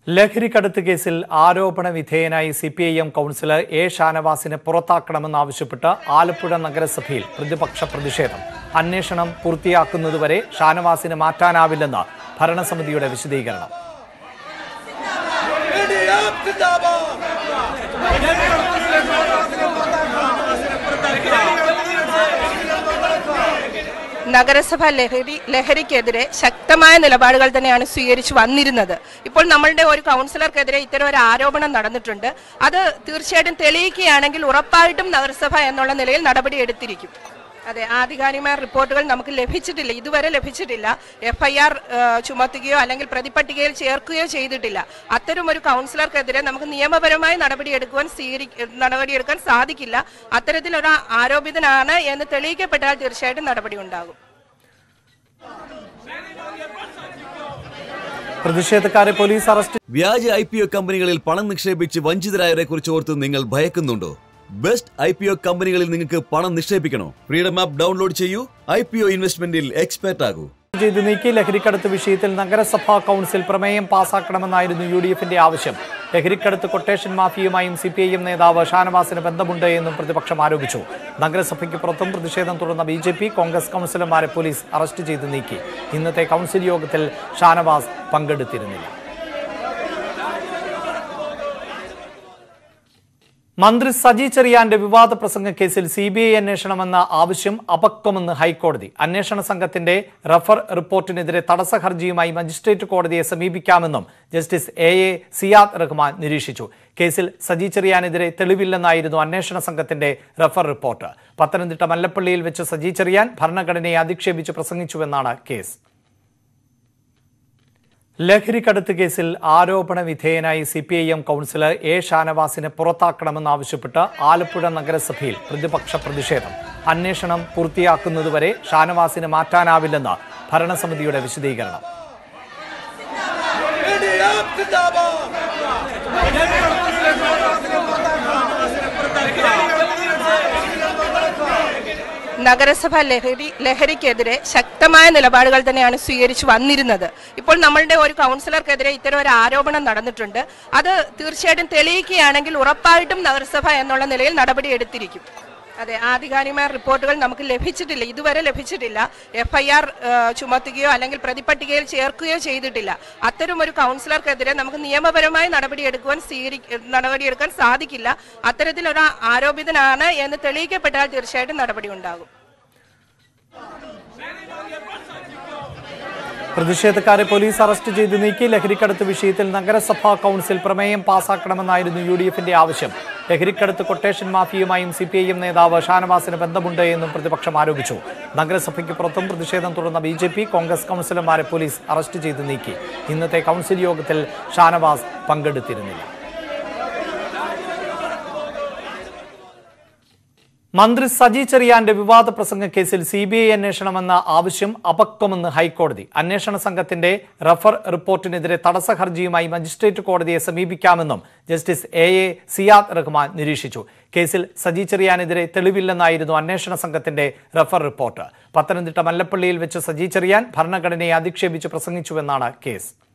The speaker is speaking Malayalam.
ലഹരിക്കടത്ത് കേസിൽ ആരോപണ വിധേയനായി C P I M councillor A ഷാനവാസിനെ പുറത്താക്കണമെന്നാവശ്യപ്പെട്ട് ആലപ്പുഴ നഗരസഭയിൽ പ്രതിപക്ഷ പ്രതിഷേധം അന്വേഷണം പൂർത്തിയാക്കുന്നതുവരെ ഷാനവാസിനെ മാറ്റാനാവില്ലെന്ന് ഭരണസമിതിയുടെ വിശദീകരണം ഇടിയപ്പ് സിന്ദാബാദ് നഗരസഭ ലഹരി ലഹരിക്കെതിരെ ശക്തമായ നിലപാടുകൾ തന്നെയാണ് സ്വീകരിച്ചു വന്നിരുന്നത് ഇപ്പോൾ നമ്മളുടെ ഒരു കൗൺസിലർക്കെതിരെ ഇത്തരം ഒരു ആരോപണം നടന്നിട്ടുണ്ട് അത് തീർച്ചയായിട്ടും തെളിയിക്കുകയാണെങ്കിൽ ഉറപ്പായിട്ടും നഗരസഭ എന്നുള്ള നിലയിൽ നടപടി എടുത്തിരിക്കും അതെ ആധികാരികമായ റിപ്പോർട്ടുകൾ നമുക്ക് ലഭിച്ചിട്ടില്ല ഇതുവരെ ലഭിച്ചിട്ടില്ല എഫ്ഐആർ ചുമത്തുകയോ അല്ലെങ്കിൽ പ്രതിപട്ടികയിൽ ചേർക്കുകയോ ചെയ്തിട്ടില്ല അത്തരം ഒരു കൗൺസിലർക്കെതിരെ നമുക്ക് നിയമപരമായി നടപടിയെടുക്കുവാൻ സ്വീകരി നടപടിയെടുക്കാൻ സാധിക്കില്ല അത്തരത്തിലൊരു ആരോപിതനാണ് എന്ന് തെളിയിക്കപ്പെട്ടാൽ തീർച്ചയായിട്ടും നടപടി ഉണ്ടാകും പ്രതിഷേധക്കാരെ പോലീസ് അറസ്റ്റ് വ്യാജ ഐ പി ഒ കമ്പനികളിൽ പണം നിക്ഷേപിച്ച് വഞ്ചിതരായവരെ കുറിച്ച് ഓർത്ത് നിങ്ങൾ ഭയക്കുന്നുണ്ടോ ബെസ്റ്റ് ഐ പി ഒ കമ്പനികളിൽ നിങ്ങൾക്ക് പണം നിക്ഷേപിക്കണോ ഫ്രീഡം ആപ്പ് ഡൗൺലോഡ് ചെയ്യൂ ഐ പി ഒ ഇൻവെസ്റ്റ്മെന്റിൽ എക്സ്പെർട്ട് ആകൂ ചെയ്ത് നീക്കി ലഹരിക്കടത്ത് വിഷയത്തിൽ നഗരസഭാ കൗൺസിൽ പ്രമേയം പാസാക്കണമെന്നായിരുന്നു യു ഡി എഫിന്റെ ആവശ്യം ലഹരിക്കടത്ത് കൊട്ടേഷൻ മാഫിയുമായും സി പി ഐ എം നേതാവ് ഷാനവാസിന് ബന്ധമുണ്ട് എന്നും പ്രതിപക്ഷം ആരോപിച്ചു നഗരസഭയ്ക്ക് പുറത്തും പ്രതിഷേധം തുടർന്ന ബി ജെ പി കോൺഗ്രസ് കൗൺസിലർമാരെ പോലീസ് അറസ്റ്റ് ചെയ്ത് നീക്കി ഇന്നത്തെ കൗൺസിൽ യോഗത്തിൽ ഷാനവാസ് പങ്കെടുത്തിരുന്നില്ല മന്ത്രി സജി ചെറിയാന്റെ വിവാദ പ്രസംഗ കേസിൽ സി ബി ഐ അന്വേഷണമെന്ന ആവശ്യം അപക്വമെന്ന് ഹൈക്കോടതി അന്വേഷണ സംഘത്തിന്റെ റഫർ റിപ്പോർട്ടിനെതിരെ തടസ്സ ഹർജിയുമായി മജിസ്ട്രേറ്റ് കോടതിയെ സമീപിക്കാമെന്നും justice A A Siyad Rahman നിരീക്ഷിച്ചു കേസിൽ സജി ചെറിയാനെതിരെ തെളിവില്ലെന്നായിരുന്നു അന്വേഷണ സംഘത്തിന്റെ റഫർ റിപ്പോർട്ട് പത്തനംതിട്ട മല്ലപ്പള്ളിയിൽ വെച്ച് സജി ചെറിയാൻ ഭരണഘടനയെ അധിക്ഷേപിച്ച് പ്രസംഗിച്ചുവെന്നാണ് കേസ് ലഹരിക്കടത്ത് കേസിൽ ആരോപണ വിധേയനായി C P I M councillor A ഷാനവാസിനെ പുറത്താക്കണമെന്നാവശ്യപ്പെട്ട് ആലപ്പുഴ നഗരസഭയിൽ പ്രതിപക്ഷ പ്രതിഷേധം അന്വേഷണം പൂർത്തിയാക്കുന്നതുവരെ ഷാനവാസിനെ മാറ്റാനാവില്ലെന്ന് ഭരണസമിതിയുടെ വിശദീകരണം ഇടിയപ്പ് സിന്ദാബാദ് നഗരസഭ ലഹരി ലഹരിക്കെതിരെ ശക്തമായ നിലപാടുകൾ തന്നെയാണ് സ്വീകരിച്ചു വന്നിരുന്നത് ഇപ്പോൾ നമ്മളുടെ ഒരു കൗൺസിലർക്കെതിരെ ഇത്തരം ഒരു ആരോപണം നടന്നിട്ടുണ്ട് അത് തീർച്ചയായിട്ടും തെളിയിക്കുകയാണെങ്കിൽ ഉറപ്പായിട്ടും നഗരസഭ എന്നുള്ള നിലയിൽ നടപടി എടുത്തിരിക്കും അതെ ആധികാരികമായ റിപ്പോർട്ടുകൾ നമുക്ക് ലഭിച്ചിട്ടില്ല ഇതുവരെ ലഭിച്ചിട്ടില്ല എഫ്ഐആർ ചുമത്തുകയോ അല്ലെങ്കിൽ പ്രതിപട്ടികയിൽ ചേർക്കുകയോ ചെയ്തിട്ടില്ല അത്തരം ഒരു കൗൺസിലർക്കെതിരെ നമുക്ക് നിയമപരമായി നടപടിയെടുക്കുവാൻ സ്വീകരി നടപടിയെടുക്കാൻ സാധിക്കില്ല അത്തരത്തിലൊരു ആരോപിതനാണ് എന്ന് തെളിയിക്കപ്പെട്ടാൽ തീർച്ചയായിട്ടും നടപടി ഉണ്ടാകും പ്രതിഷേധക്കാരെ പോലീസ് അറസ്റ്റ് ചെയ്ത് നീക്കി ലഹരിക്കടത്ത് വിഷയത്തിൽ നഗരസഭാ കൗൺസിൽ പ്രമേയം പാസാക്കണമെന്നായിരുന്നു യു ഡി എഫിന്റെ ആവശ്യം ലഹരിക്കടത്ത് കൊട്ടേഷൻ മാഫിയുമായും സി പി ഐ എം നേതാവ് ഷാനവാസിന് ബന്ധമുണ്ട് എന്നും പ്രതിപക്ഷം ആരോപിച്ചു നഗരസഭയ്ക്ക് പുറത്തും പ്രതിഷേധം തുടർന്ന ബി ജെ പി കോൺഗ്രസ് കൗൺസിലർമാരെ പോലീസ് അറസ്റ്റ് ചെയ്ത് നീക്കി ഇന്നത്തെ കൗൺസിൽ യോഗത്തിൽ ഷാനവാസ് പങ്കെടുത്തിരുന്നില്ല മന്ത്രി സജി ചെറിയാന്റെ വിവാദ പ്രസംഗ കേസിൽ സി ബി ഐ അന്വേഷണമെന്ന ആവശ്യം അപക്വമെന്ന് ഹൈക്കോടതി അന്വേഷണ സംഘത്തിന്റെ റഫർ റിപ്പോർട്ടിനെതിരെ തടസ്സ ഹർജിയുമായി മജിസ്ട്രേറ്റ് കോടതിയെ സമീപിക്കാമെന്നും justice A A Siyad Rahman നിരീക്ഷിച്ചു കേസിൽ സജി ചെറിയാനെതിരെ തെളിവില്ലെന്നായിരുന്നു അന്വേഷണ സംഘത്തിന്റെ റഫർ റിപ്പോർട്ട് പത്തനംതിട്ട മല്ലപ്പള്ളിയിൽ വെച്ച് സജി ചെറിയാൻ ഭരണഘടനയെ അധിക്ഷേപിച്ച് പ്രസംഗിച്ചുവെന്നാണ് കേസ്